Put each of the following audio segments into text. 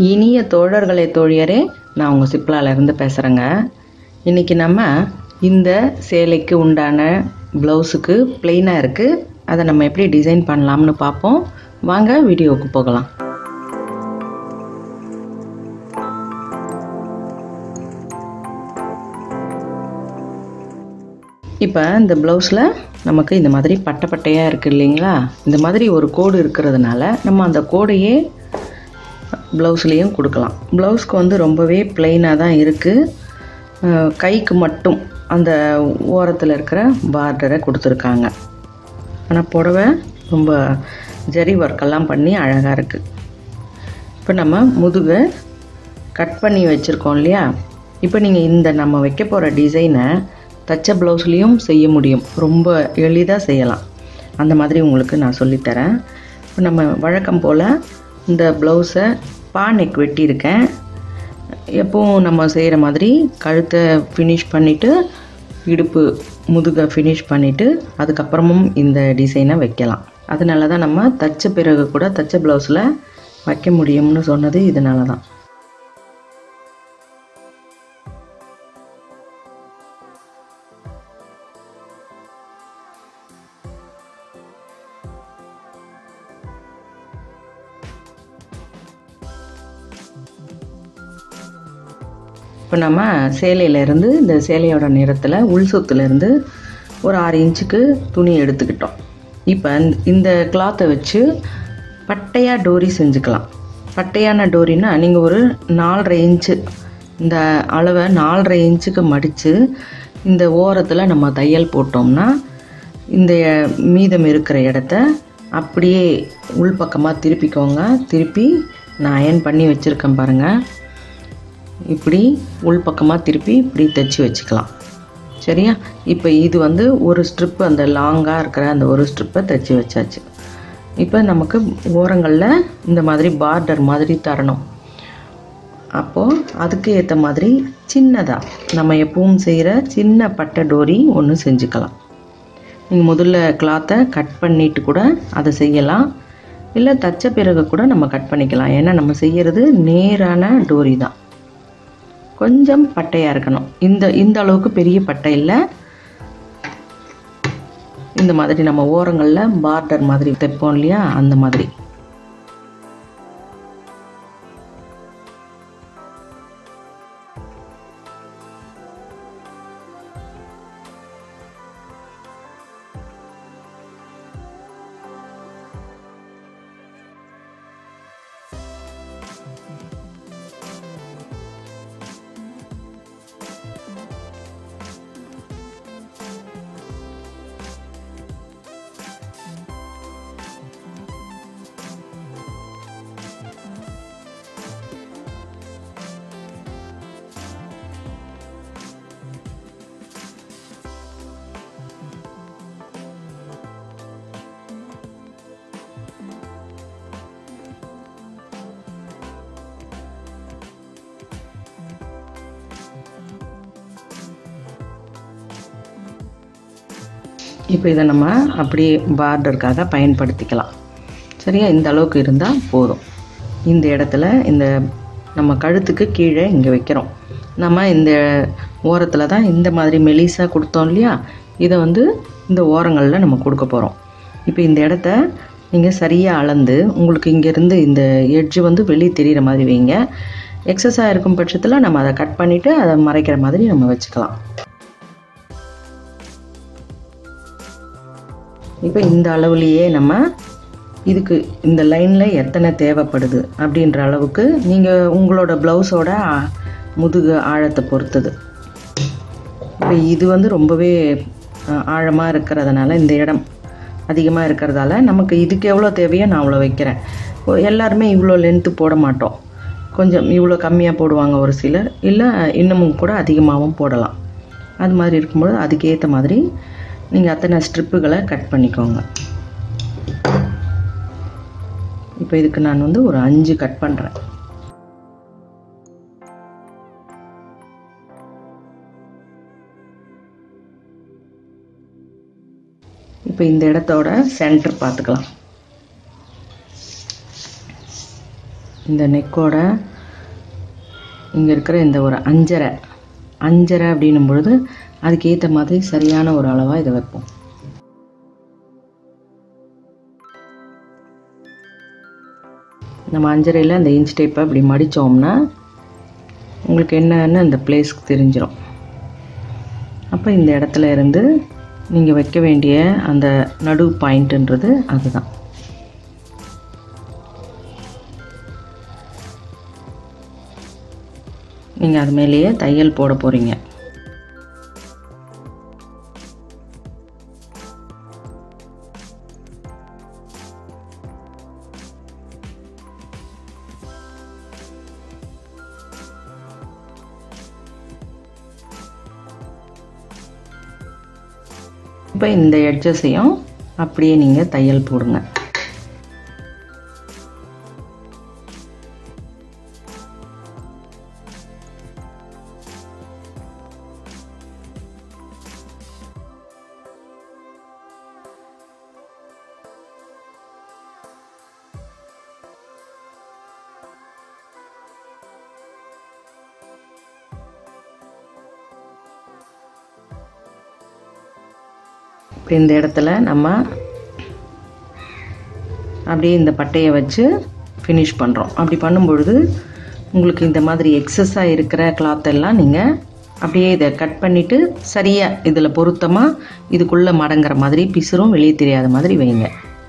இனிய தோழர்களே தோழியரே நான் உங்கள் சிப்லால இருந்து பேசுகிறேங்க இன்றைக்கி நம்ம இந்த சேலைக்கு உண்டான ப்ளவுஸுக்கு பிளெயினாக இருக்குது அதை நம்ம எப்படி டிசைன் பண்ணலாம்னு பார்ப்போம் வாங்க வீடியோவுக்கு போகலாம் இப்போ இந்த ப்ளவுஸில் நமக்கு இந்த மாதிரி பட்டை பட்டையாக இருக்குது இல்லைங்களா இந்த மாதிரி ஒரு கோடு இருக்கிறதுனால நம்ம அந்த கோடையே ப்ளவுஸ்லேயும் கொடுக்கலாம் ப்ளவுஸ்க்கு வந்து ரொம்பவே பிளெயினாக தான் இருக்குது கைக்கு மட்டும் அந்த ஓரத்தில் இருக்கிற பார்டரை கொடுத்துருக்காங்க ஆனால் புடவை ரொம்ப ஜரி ஒர்க்கெல்லாம் பண்ணி அழகாக இருக்குது இப்போ நம்ம முதுகை கட் பண்ணி வச்சுருக்கோம் இல்லையா இப்போ நீங்கள் இந்த நம்ம வைக்க போகிற டிசைனை தச்ச ப்ளவுஸ்லேயும் செய்ய முடியும் ரொம்ப எளிதாக செய்யலாம் அந்த மாதிரி உங்களுக்கு நான் சொல்லித்தரேன் இப்போ நம்ம வழக்கம் போல் இந்த ப்ளவுஸை பா நெக் வெட்டியிருக்கேன் எப்பவும் நம்ம செய்கிற மாதிரி கழுத்தை ஃபினிஷ் பண்ணிவிட்டு இடுப்பு முதுகை ஃபினிஷ் பண்ணிவிட்டு அதுக்கப்புறமும் இந்த டிசைனை வைக்கலாம் அதனால தான் நம்ம தச்ச பிறகு கூட தச்ச ப்ளவுஸில் வைக்க முடியும்னு சொன்னது இதனால தான் இப்போ நம்ம சேலையிலேருந்து இந்த சேலையோட நிறத்தில் உள் சொத்துலேருந்து ஒரு ஆறு இன்ச்சுக்கு துணி எடுத்துக்கிட்டோம் இப்போ இந்த கிளாத்தை வச்சு பட்டையாக டோரி செஞ்சுக்கலாம் பட்டையான டோரினா நீங்கள் ஒரு நாலரை இன்ச்சு இந்த அளவை நாலரை இன்ச்சுக்கு மடித்து இந்த ஓரத்தில் நம்ம தையல் போட்டோம்னா இந்த மீதம் இருக்கிற இடத்த அப்படியே உள்பக்கமாக திருப்பிக்கோங்க திருப்பி நான் அயன் பண்ணி வச்சுருக்கேன் பாருங்கள் இப்படி உள்பக்கமாக திருப்பி இப்படி தைச்சி வச்சுக்கலாம் சரியா இப்போ இது வந்து ஒரு ஸ்ட்ரிப்பு அந்த லாங்காக இருக்கிற அந்த ஒரு ஸ்ட்ரிப்பை தைச்சி வச்சாச்சு இப்போ நமக்கு ஓரங்களில் இந்த மாதிரி பார்டர் மாதிரி தரணும் அப்போது அதுக்கு ஏற்ற மாதிரி சின்னதாக நம்ம எப்பவும் செய்கிற சின்ன பட்டை டோரி ஒன்று செஞ்சுக்கலாம் நீங்கள் முதல்ல கிளாத்தை கட் பண்ணிட்டு கூட அதை செய்யலாம் இல்லை தச்ச பிறகு கூட நம்ம கட் பண்ணிக்கலாம் ஏன்னா நம்ம செய்கிறது நேரான டோரி தான் கொஞ்சம் பட்டையாக இருக்கணும் இந்த இந்த அளவுக்கு பெரிய பட்டை இல்லை இந்த மாதிரி நம்ம ஓரங்களில் பார்டர் மாதிரி தைப்போம் இல்லையா அந்த மாதிரி இப்போ இதை நம்ம அப்படியே பார்டருக்காக பயன்படுத்திக்கலாம் சரியா இந்த அளவுக்கு இருந்தால் போதும் இந்த இடத்துல இந்த நம்ம கழுத்துக்கு கீழே இங்கே வைக்கிறோம் நம்ம இந்த ஓரத்தில் தான் இந்த மாதிரி மெலிசாக கொடுத்தோம் இல்லையா இதை வந்து இந்த ஓரங்களில் நம்ம கொடுக்க போகிறோம் இப்போ இந்த இடத்த நீங்கள் சரியாக அளந்து உங்களுக்கு இங்கேருந்து இந்த எட்ஜு வந்து வெளியே தெரிகிற மாதிரி வைங்க எக்ஸஸாக இருக்கும் பட்சத்தில் நம்ம அதை கட் பண்ணிவிட்டு அதை மறைக்கிற மாதிரி நம்ம வச்சுக்கலாம் இப்போ இந்த அளவுலேயே நம்ம இதுக்கு இந்த லைனில் எத்தனை தேவைப்படுது அப்படின்ற அளவுக்கு நீங்கள் உங்களோட ப்ளவுஸோட முதுகு ஆழத்தை பொறுத்தது இப்போ இது வந்து ரொம்பவே ஆழமாக இருக்கிறதுனால இந்த இடம் அதிகமாக இருக்கிறதால நமக்கு இதுக்கு எவ்வளோ தேவையோ நான் அவ்வளோ வைக்கிறேன் எல்லாருமே இவ்வளோ லென்த்து போட மாட்டோம் கொஞ்சம் இவ்வளோ கம்மியாக போடுவாங்க ஒரு சிலர் இல்லை இன்னமும் கூட அதிகமாகவும் போடலாம் அது மாதிரி இருக்கும்போது அதுக்கேற்ற மாதிரி நீங்கள் அத்தனை ஸ்ட்ரிப்புகளை கட் பண்ணிக்கோங்க இப்போ இதுக்கு நான் வந்து ஒரு அஞ்சு கட் பண்ணுறேன் இப்போ இந்த இடத்தோட சென்டர் பார்த்துக்கலாம் இந்த நெக்கோட இங்கே இருக்கிற இந்த ஒரு அஞ்சரை அஞ்சரை அப்படின்னும் பொழுது அதுக்கேற்ற மாதிரி சரியான ஒரு அளவாக இதை வைப்போம் நம்ம அஞ்சரையில் அந்த இன்ச் டேப்பை அப்படி மடித்தோம்னா உங்களுக்கு என்னன்னு அந்த பிளேஸ்க்கு தெரிஞ்சிடும் அப்போ இந்த இடத்துல இருந்து நீங்கள் வைக்க வேண்டிய அந்த நடு பாயிண்ட்டுன்றது அதுதான் நீங்கள் அது மேலேயே தையல் போட போகிறீங்க இப்போ இந்த எட்ஜஸையும் அப்படியே நீங்கள் தையல் போடுங்க இப்போ இந்த இடத்துல நம்ம அப்படியே இந்த பட்டையை வச்சு ஃபினிஷ் பண்ணுறோம் அப்படி பண்ணும்பொழுது உங்களுக்கு இந்த மாதிரி எக்ஸஸாக இருக்கிற கிளாத் எல்லாம் நீங்கள் அப்படியே இதை கட் பண்ணிவிட்டு சரியாக இதில் பொருத்தமாக இதுக்குள்ளே மடங்குற மாதிரி பிசுறும் வெளியே தெரியாத மாதிரி வைங்க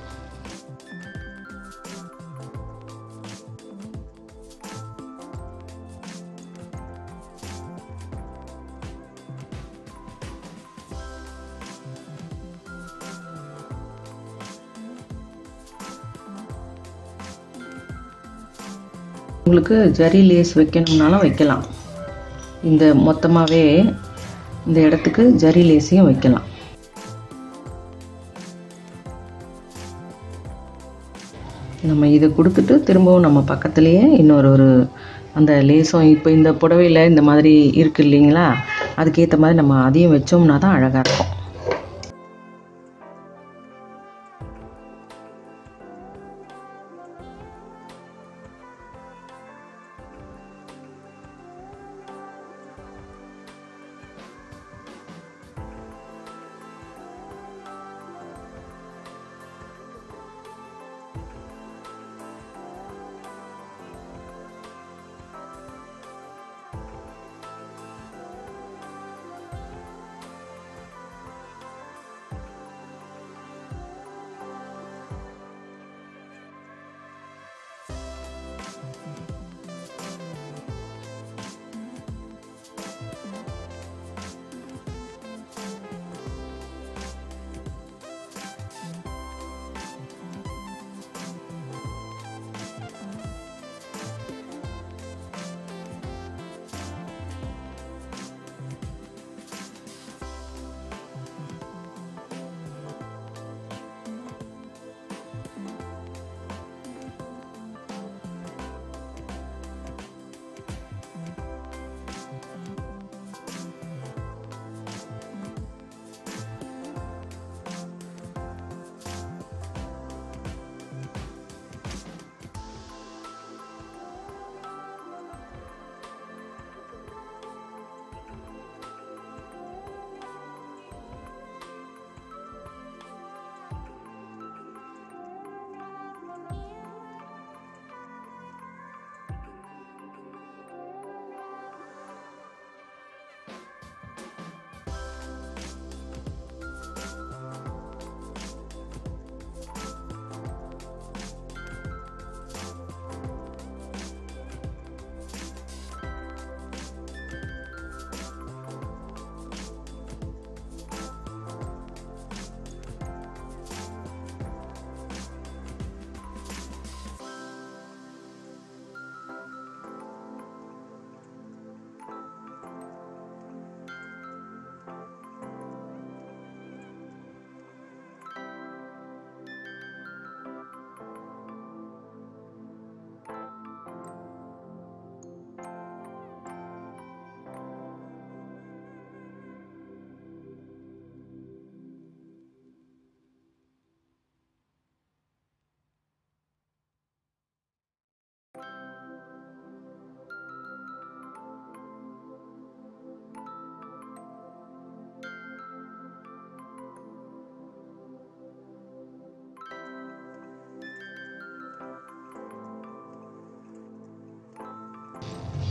உங்களுக்கு ஜரி லேஸ் வைக்கணும்னாலும் வைக்கலாம் இந்த மொத்தமாகவே இந்த இடத்துக்கு ஜரி லேஸையும் வைக்கலாம் நம்ம இதை கொடுத்துட்டு திரும்பவும் நம்ம பக்கத்துலேயே இன்னொரு ஒரு அந்த லேஸும் இப்போ இந்த புடவையில் இந்த மாதிரி இருக்குது இல்லைங்களா அதுக்கேற்ற மாதிரி நம்ம அதையும் வச்சோம்னா தான் அழகாக இருக்கும்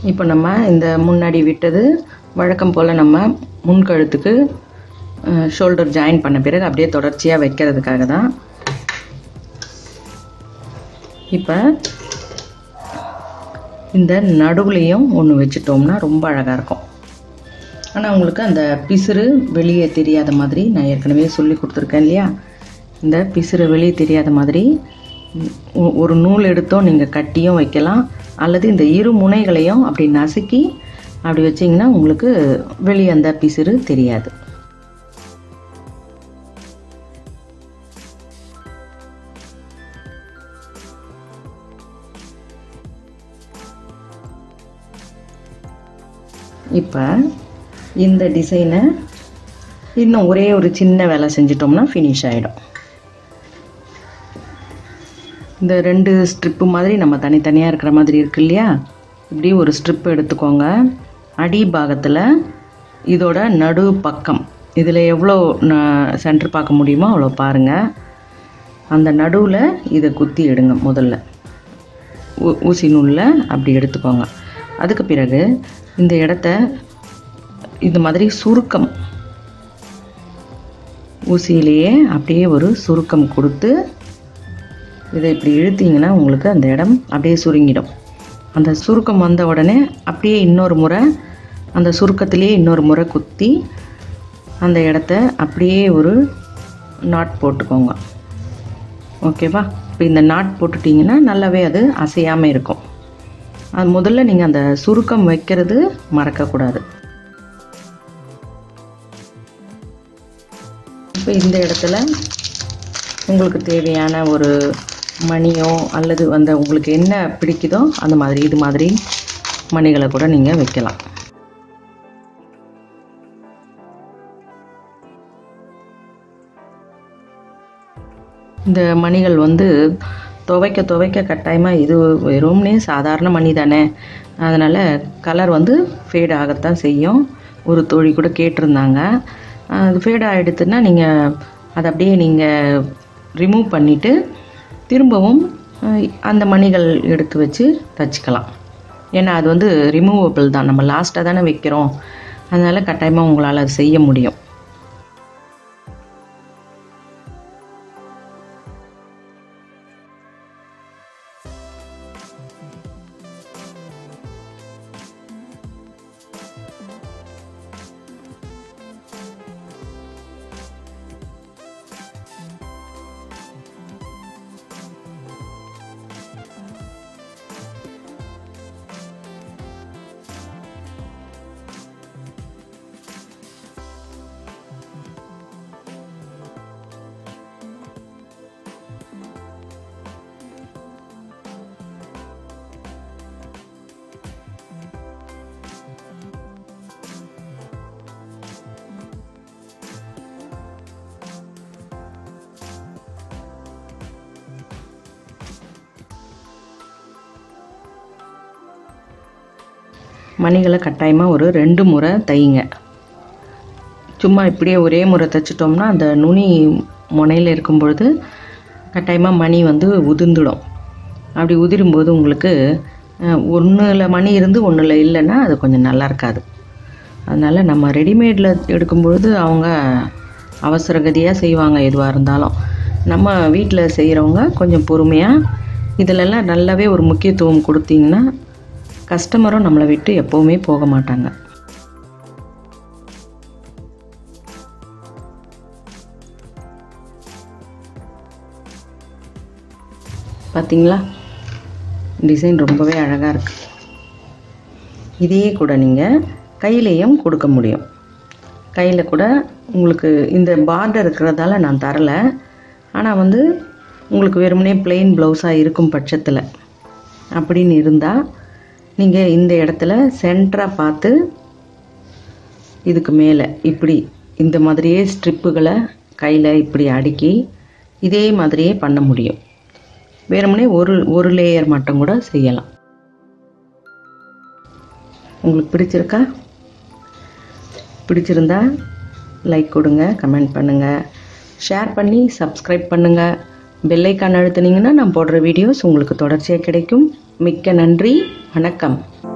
இப்போ நம்ம இந்த முன்னாடி விட்டது வழக்கம் போல் நம்ம முன்கழுத்துக்கு ஷோல்டர் ஜாயின் பண்ண பிறகு அப்படியே தொடர்ச்சியாக வைக்கிறதுக்காக தான் இப்போ இந்த நடுவுலையும் ஒன்று வச்சுட்டோம்னா ரொம்ப அழகாக இருக்கும் ஆனால் உங்களுக்கு அந்த பிசுறு வெளியே தெரியாத மாதிரி நான் ஏற்கனவே சொல்லி கொடுத்துருக்கேன் இல்லையா இந்த பிசுறு வெளியே தெரியாத மாதிரி ஒ- ஒரு நூல் எடுத்தோம் நீங்கள் கட்டியும் வைக்கலாம் அல்லது இந்த இரு முனைகளையும் அப்படி நசுக்கி அப்படி வச்சிங்கன்னா உங்களுக்கு வெளியே அந்த பிசுறு தெரியாது இப்போ இந்த டிசைனை இன்னும் ஒரே ஒரு சின்ன வேலை செஞ்சிட்டோம்னா ஃபினிஷ் ஆகிடும் இந்த ரெண்டு ஸ்ட்ரிப்பு மாதிரி நம்ம தனித்தனியாக இருக்கிற மாதிரி இருக்கு இல்லையா இப்படி ஒரு ஸ்ட்ரிப் எடுத்துக்கோங்க அடி பாகத்தில் இதோட நடு பக்கம் இதில் எவ்வளோ சென்டர் பார்க்க முடியுமோ அவ்வளோ பாருங்கள் அந்த நடுவில் இதை குத்தி எடுங்க முதல்ல ஊ- ஊசி நூலில் அப்படி எடுத்துக்கோங்க அதுக்கு பிறகு இந்த இடத்த இந்த மாதிரி சுருக்கம் ஊசியிலேயே அப்படியே ஒரு சுருக்கம் கொடுத்து இதை இப்படி இழுத்தீங்கன்னா உங்களுக்கு அந்த இடம் அப்படியே சுருங்கிடும் அந்த சுருக்கம் வந்த உடனே அப்படியே இன்னொரு முறை அந்த சுருக்கத்திலேயே இன்னொரு முறை குத்தி அந்த இடத்த அப்படியே ஒரு நாட் போட்டுக்கோங்க ஓகேவா இப்போ இந்த நாட் போட்டுட்டிங்கன்னா நல்லாவே அது அசையாமல் இருக்கும் அது முதல்ல நீங்கள் அந்த சுருக்கம் வைக்கிறது மறக்கக்கூடாது இப்போ இந்த இடத்துல உங்களுக்கு தேவையான ஒரு மணியோ அல்லது அந்த உங்களுக்கு என்ன பிடிக்குதோ அந்த மாதிரி இது மாதிரி மணிகளை கூட நீங்கள் வைக்கலாம் இந்த மணிகள் வந்து துவைக்க துவைக்க கட்டாயமாக இது வெறும்னே சாதாரண மணி தானே அதனால் கலர் வந்து ஃபேட் ஆகத்தான் செய்யும் ஒரு தோழி கூட கேட்டிருந்தாங்க அது ஃபேட் ஆகிடுதுன்னா நீங்கள் அதை அப்படியே நீங்கள் ரிமூவ் பண்ணிவிட்டு திரும்பவும் அஹ், அந்த மணிகள் எடுத்து வச்சு தச்சுக்கலாம் ஏன்னா அது வந்து ரிமூவபிள் தான் நம்ம லாஸ்ட்டாக தானே வைக்கிறோம் அதனால் கட்டாயமாக உங்களால் அது செய்ய முடியும் மணிகளை கட்டாயமாக ஒரு ரெண்டு முறை தையுங்க சும்மா இப்படியே ஒரே முறை தைச்சிட்டோம்னா அந்த நுனி முனையில் இருக்கும் பொழுது கட்டாயமாக மணி வந்து உதிர்ந்துடும் அப்படி உதிரும்போது உங்களுக்கு ஒன்றில் மணி இருந்து ஒன்றில் இல்லைன்னா அது கொஞ்சம் நல்லா இருக்காது அதனால் நம்ம ரெடிமேடில் எடுக்கும் பொழுது அவங்க அவசரகதியாக செய்வாங்க எதுவாக இருந்தாலும் நம்ம வீட்டில் செய்கிறவங்க கொஞ்சம் பொறுமையாக இதிலெல்லாம் நல்லாவே ஒரு முக்கியத்துவம் கொடுத்தீங்கன்னா கஸ்டமரும் நம்மளை விட்டு எப்போவுமே போக மாட்டாங்க பார்த்தீங்களா டிசைன் ரொம்பவே அழகாக இருக்குது இதையே கூட நீங்கள் கையிலையும் கொடுக்க முடியும் கையில் கூட உங்களுக்கு இந்த பார்டர் இருக்கிறதால நான் தரலை ஆனால் வந்து உங்களுக்கு வெறுமனே plain ப்ளவுஸாக இருக்கும் பட்சத்தில் அப்படின்னு இருந்தால் நீங்கள் இந்த இடத்துல சென்டராக பார்த்து இதுக்கு மேலே இப்படி இந்த மாதிரியே ஸ்ட்ரிப்புகளை கையில் இப்படி அடுக்கி இதே மாதிரியே பண்ண முடியும் வெறுமனே ஒரு ஒரு லேயர் மட்டும் கூட செய்யலாம் உங்களுக்கு பிடிச்சிருக்கா பிடிச்சிருந்தா லைக் கொடுங்க கமெண்ட் பண்ணுங்கள் ஷேர் பண்ணி சப்ஸ்கிரைப் பண்ணுங்கள் பெல்லைக்கான் அழுத்துனீங்கன்னா நான் போடுற வீடியோஸ் உங்களுக்கு தொடர்ச்சியாக கிடைக்கும் மிக்க நன்றி வணக்கம்